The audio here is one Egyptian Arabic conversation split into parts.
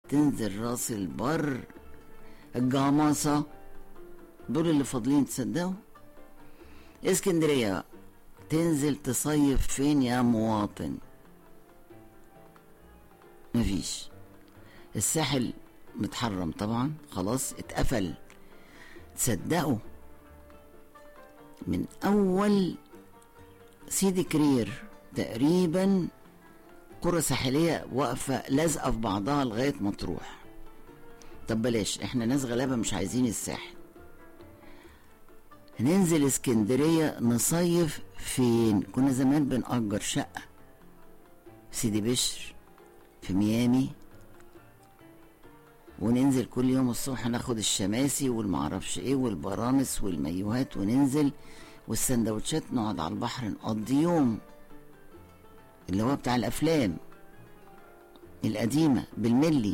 تنزل راس البر الجامصة دول اللي فاضلين تصدقوا اسكندرية بقى. تنزل تصيف فين يا مواطن مفيش الساحل متحرم طبعا خلاص اتقفل تصدقوا من اول سيدي كرير تقريبا قرى ساحلية واقفة لازقة في بعضها لغاية ما تروح طب بلاش احنا ناس غلابة مش عايزين الساحل ننزل اسكندرية نصيف فين كنا زمان بنأجر شقة في سيدي بشر في ميامي وننزل كل يوم الصبح ناخد الشماسي والمعرفش ايه والبرانس والمايوهات وننزل والسندوتشات نقعد على البحر نقضي يوم اللي هو بتاع الافلام القديمة بالملي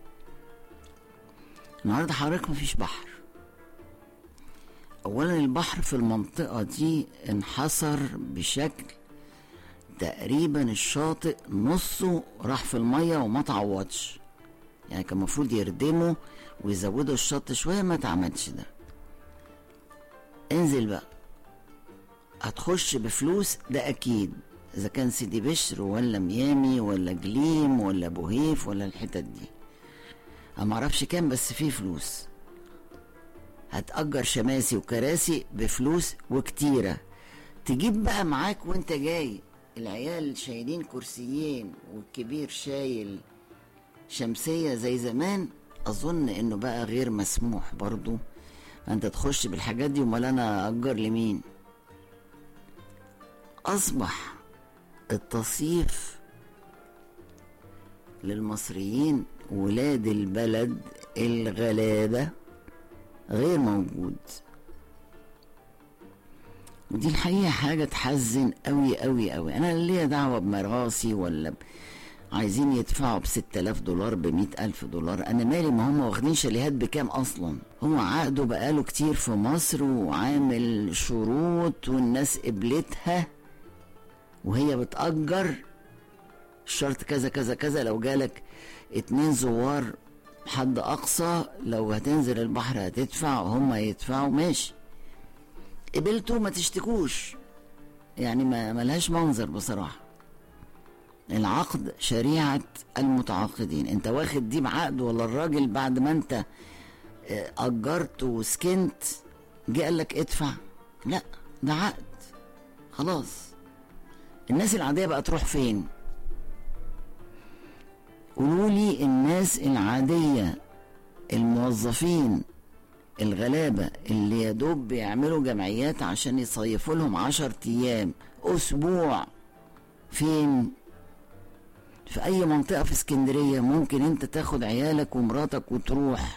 النهارده حضرتك مفيش بحر اولا البحر في المنطقة دي انحصر بشكل تقريبا الشاطئ نصه راح في المية وما تعوضش يعني كان المفروض يردموا ويزودوا الشط شوية ما اتعملش ده انزل بقى هتخش بفلوس ده اكيد اذا كان سيدي بشر ولا ميامي ولا جليم ولا بوهيف ولا الحتت دي انا معرفش كام بس فيه فلوس هتأجر شماسي وكراسي بفلوس وكتيرة تجيب بقى معاك وانت جاي العيال شايلين كرسيين والكبير شايل شمسية زي زمان أظن إنه بقى غير مسموح برضو أنت تخش بالحاجات دي أمال أنا أجر لمين أصبح التصيف للمصريين ولاد البلد الغلابة غير موجود ودي الحقيقة حاجة تحزن قوي قوي قوي أنا ليا دعوة بمراسي ولا ب... عايزين يدفعوا ب 6000 دولار ب 100000 دولار انا مالي ما هم واخدين شاليهات بكام اصلا هو عقده بقاله كتير في مصر وعامل شروط والناس قبلتها وهي بتأجر الشرط كذا كذا كذا لو جالك اتنين زوار حد اقصى لو هتنزل البحر هتدفع وهم هيدفعوا ماشي قبلتوا ما تشتكوش يعني ما ملهاش منظر بصراحه العقد شريعة المتعاقدين انت واخد دي بعقد ولا الراجل بعد ما انت اجرت وسكنت جه قال لك ادفع لا ده عقد خلاص الناس العادية بقى تروح فين قولوا لي الناس العادية الموظفين الغلابة اللي يا دوب بيعملوا جمعيات عشان يصيفوا لهم عشر ايام اسبوع فين في اي منطقة في اسكندرية ممكن انت تاخد عيالك ومراتك وتروح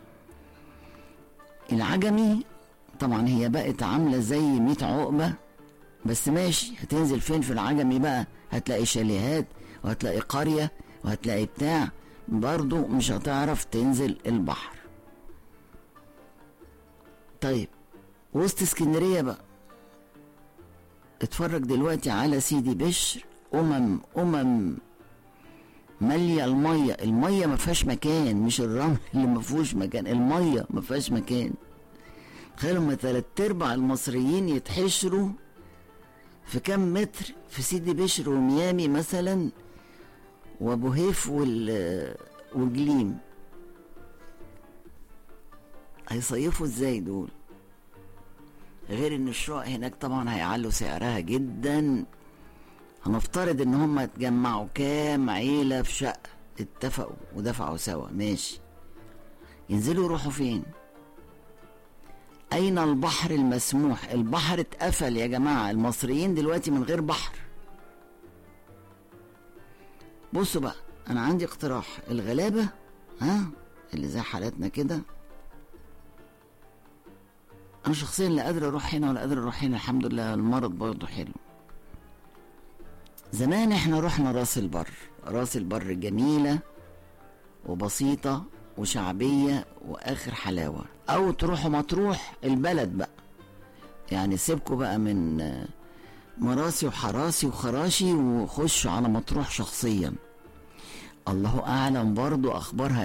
العجمي طبعا هي بقت عاملة زي ميت عقبة بس ماشي هتنزل فين في العجمي بقى هتلاقي شاليهات وهتلاقي قرية وهتلاقي بتاع برضو مش هتعرف تنزل البحر طيب وسط اسكندرية بقى اتفرج دلوقتي على سيدي بشر امم امم ماليه الميه الميه ما فيهاش مكان مش الرمل اللي ما فيهوش مكان الميه ما فيهاش مكان تخيلوا ما تلات ارباع المصريين يتحشروا في كام متر في سيدي بشر وميامي مثلا وابو هيف وال وجليم هيصيفوا ازاي دول غير ان الشقق هناك طبعا هيعلوا سعرها جدا هنفترض ان هم اتجمعوا كام عيلة في شقة اتفقوا ودفعوا سوا ماشي ينزلوا يروحوا فين اين البحر المسموح البحر اتقفل يا جماعة المصريين دلوقتي من غير بحر بصوا بقى انا عندي اقتراح الغلابة ها اللي زي حالاتنا كده انا شخصيا لا قادر اروح هنا ولا قادر اروح هنا الحمد لله المرض برضه حلو زمان احنا رحنا راس البر راس البر جميلة وبسيطة وشعبية واخر حلاوة او تروحوا مطروح البلد بقى يعني سيبكوا بقى من مراسي وحراسي وخراشي وخشوا على مطروح شخصيا الله اعلم برضو اخبارها